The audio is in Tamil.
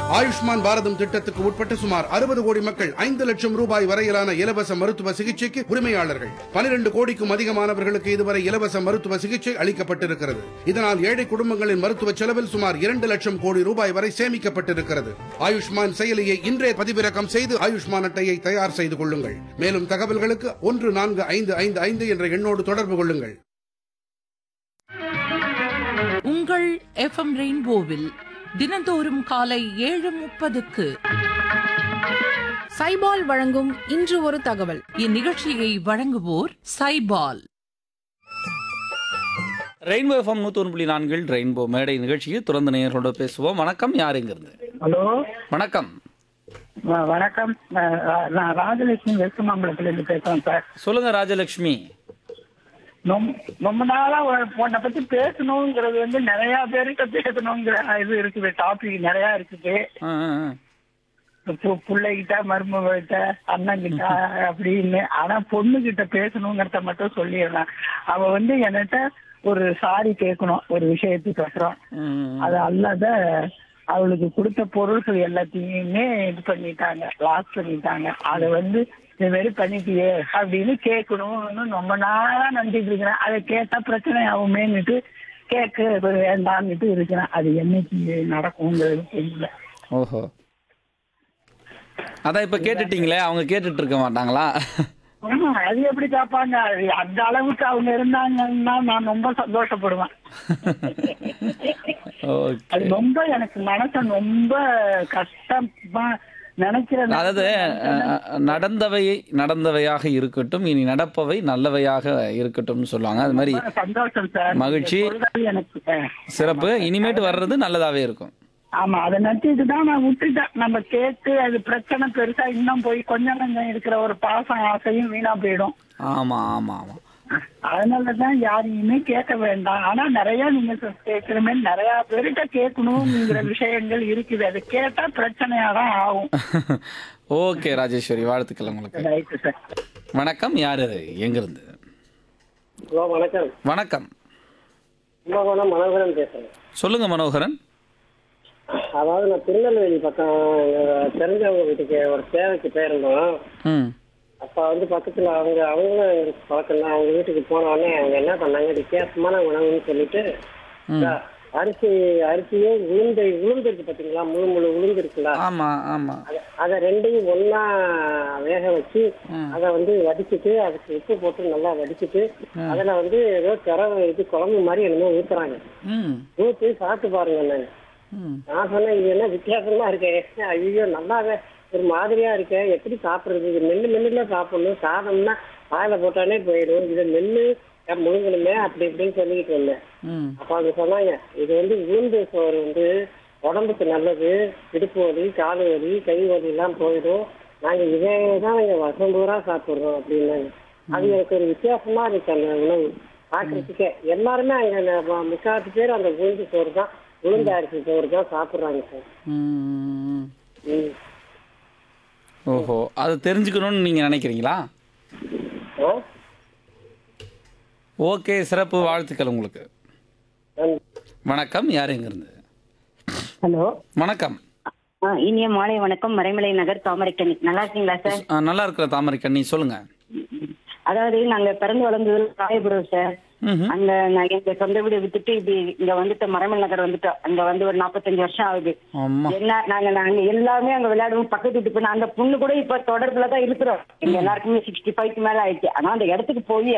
ஆயுஷ்மான் பாரதம் திட்டத்துக்கு உட்பட்ட சுமார் அறுபது கோடி மக்கள் ஐந்து லட்சம் ரூபாய் வரையிலான இலவச மருத்துவ சிகிச்சைக்கு உரிமையாளர்கள் பனிரெண்டு கோடிக்கும் அதிகமானவர்களுக்கு இதுவரை இலவச மருத்துவ சிகிச்சை அளிக்கப்பட்டிருக்கிறது இதனால் ஏழை குடும்பங்களின் மருத்துவ செலவில் சுமார் இரண்டு லட்சம் கோடி ரூபாய் வரை சேமிக்கப்பட்டிருக்கிறது ஆயுஷ்மான் செயலியை இன்றே பதிவிறக்கம் செய்து ஆயுஷ்மான் அட்டையை தயார் செய்து கொள்ளுங்கள் மேலும் தகவல்களுக்கு ஒன்று நான்கு ஐந்து ஐந்து ஐந்து என்ற எண்ணோடு தொடர்பு கொள்ளுங்கள் உங்கள் எஃப்எம் ரெயின்போவில் தினந்தோறும் காலை ஏழு முப்பதுக்கு சைபால் வழங்கும் இன்று ஒரு தகவல் இந்நிகழ்ச்சியை வழங்குவோர் சைபால் ரெயின்போ எஃப்எம் நூற்றி ஒன்று புள்ளி நான்கில் ரெயின்போ மேடை நிகழ்ச்சிக்கு துறந்த நேயர்களோட பேசுவோம் வணக்கம் யார் இங்கிருந்து ஹலோ வணக்கம் வ- வணக்கம் நான் ரா- நான் ராஜலட்சுமி வெஸ்ட் மாம்பலத்துல இருந்து பேசுறேன் சார் சொல்லுங்க ராஜலட்சுமி ரொம்ப ரொம்ப நாளா உ- உன்னை பத்தி பேசணுங்கிறது வந்து நிறைய பேர்கிட்ட பேசணுங்கிற இது இருக்குது டாபிக் நிறைய இருக்குது ஆ, ஆ, ஆ. பு- பிள்ளைகிட்ட மருமகிட்ட அண்ணன் கிட்ட அப்படின்னு ஆனா பொண்ணு கிட்ட பேசணுங்கிறத மட்டும் சொல்லிடுறேன் அவ வந்து என்கிட்ட ஒரு சாரி கேட்கணும் ஒரு விஷயத்துக்கு அப்புறம் ம், அது அல்லாத அவளுக்கு கொடுத்த பொருள்கள் எல்லாத்தையுமே இது பண்ணிட்டாங்க லாஸ் பண்ணிட்டாங்க அதை வந்து இந்த மாதிரி பண்ணிட்டியே அப்படின்னு கேட்கணும்னு ரொம்ப நாளா நினைச்சிட்டு இருக்கிறேன் அதை கேட்டா பிரச்சனை ஆகுமேன்னுட்டு கேட்க வேண்டாம்னுட்டு இருக்கிறேன் அது என்னைக்கு நடக்குங்கிறது தெரியல ஓஹோ அதான் இப்ப கேட்டுட்டீங்களே அவங்க கேட்டுட்டு இருக்க மாட்டாங்களா ஆமா, அது எப்படி கேட்பாங்க அது அந்த அளவுக்கு அவங்க இருந்தாங்கன்னா நான் ரொம்ப சந்தோஷப்படுவேன் அது ஓகே ரொம்ப எனக்கு மனசு ரொம்ப கஷ்டமா நினைக்கிற அதாவது அஹ், நடந்தவை நடந்தவையாக இருக்கட்டும் இனி நடப்பவை நல்லவையாக இருக்கட்டும்னு சொல்லுவாங்க அது மாதிரி ரொம்ப சந்தோஷம் சார் மகிழ்ச்சி. நீங்க சொல்றது எனக்கு அஹ், சிறப்பு இனிமேட்டு வர்றது நல்லதாவே இருக்கும் ஆமா அதை நினைச்சிட்டு தான் நான் விட்டுட்டேன் நம்ம கேட்டு அது பிரச்சனை பெருசா இன்னும் போய் கொஞ்சம் கொஞ்சம் இருக்கிற ஒரு பாசம் ஆசையும் வீணா போயிடும் ஆமா ஆமா ஆமா அதனாலதான் யாரையுமே கேட்க வேண்டாம் ஆனா நிறைய நீங்க சொ- கேட்கிற மாதிரி நிறைய பேர்கிட்ட கேட்கணுங்கிற விஷயங்கள் இருக்குது அது கேட்டா பிரச்சனையா தான் ஆகும் ஓகே ராஜேஸ்வரி வாழ்த்துக்கள் உங்களுக்கு ரைட்டு சார் வணக்கம் யார் இது எங்கிருந்து ஹலோ வணக்கம் வணக்கம் கும்பகோணம் மனோகரன் பேசுறேன் சொல்லுங்க மனோகரன் அதாவது நான் திருநெல்வேலி பக்கம் எங்க தெரிஞ்சவங்க வீட்டுக்கு ஒரு சேவைக்கு போயிருந்தோம் ம் அப்ப வந்து பக்கத்துல அவங்க அவங்களும் எனக்கு பழக்கம் தான் அவங்க வீட்டுக்கு போன உடனே அவங்க என்ன பண்ணாங்க வித்தியாசமான உணவுன்னு சொல்லிட்டு இந்த அரிசி அரிசியே உளுந்து உளுந்து இருக்கு பாத்தீங்களா முழு முழு உளுந்து இருக்குல்ல ஆமா ஆமா அத- அத ரெண்டையும் ஒண்ணா வேக வச்சு அத வந்து வடிச்சிட்டு அதுக்கு உப்பு போட்டு நல்லா வடிச்சிட்டு அதுல வந்து ஏதோ கரை இது குழம்பு மாதிரி என்னமோ ஊத்துறாங்க ம் ஊற்றி சாப்பிட்டு பாருங்க நான் ம் நான் சொன்னேன் இது என்ன வித்தியாசமா இருக்கே ஐயோ நல்லாவே ஒரு மாதிரியா இருக்கே எப்படி சாப்பிடுறது இது மென்னு மென்னுல சாப்பிடணும் சாதம்னா வாயில போட்டானே போயிடும் இதை மென்னு ஏன் முழுங்கணுமே அப்படி இப்படின்னு சொல்லிட்டு இருந்தேன் ம் அப்ப அவங்க சொன்னாங்க இது வந்து உளுந்து சோறு வந்து உடம்புக்கு நல்லது இடுப்பு வலி கால் வலி கை வலி எல்லாம் போயிடும் நாங்க இதே தான் நாங்க வருஷம் பூரா சாப்பிடுறோம் அப்படின்னாங்க அது எனக்கு ஒரு வித்தியாசமா இருக்கு அந்த உணவு பாக்குறதுக்கே எல்லாருமே அங்க ந- முக்காவாசி பேர் அந்த உளுந்து சோறு தான் உளுந்து அரிசி சோறு தான் சாப்பிடுறாங்க சார் ம். ம். ஓஹோ அது தெரிஞ்சுக்கணும்னு நீங்க நினைக்கிறீங்களா ஆ? ஓகே சிறப்பு வாழ்த்துக்கள் உங்களுக்கு நன்றி. வணக்கம் யார் எங்கிருந்து ஹலோ வணக்கம் ஆ, இனிய மாலை வணக்கம் மறைமலை நகர் தாமரைக்கணி நல்லா இருக்கீங்களா சார் ஆ, நல்லா இருக்கிற தாமரை கண்ணி சொல்லுங்க அதாவது நாங்க பிறந்து வளர்ந்தது ராயபுரம் சார் ம்ஹும். அங்க நான் எங்க சொந்த வீடு விட்டுட்டு இப்படி இங்க வந்துட்டு மறைமலை நகர் வந்துட்டோம் அங்க வந்து ஒரு நாற்பத்தஞ்சு வருஷம் ஆகுது அம்மா என்ன நாங்க நாங்க எல்லாமே அங்க விளையாடுவோம் பக்கத்து வீட்டு பொண்ணு அந்த பொண்ணு கூட இப்ப தொடர்புல தான் இருக்கிறோம் எங்க எல்லாருக்குமே சிக்ஸ்டி ஃபைவ்க்கு மேல ஆயிடுச்சு ஆனா அந்த இடத்துக்கு போய்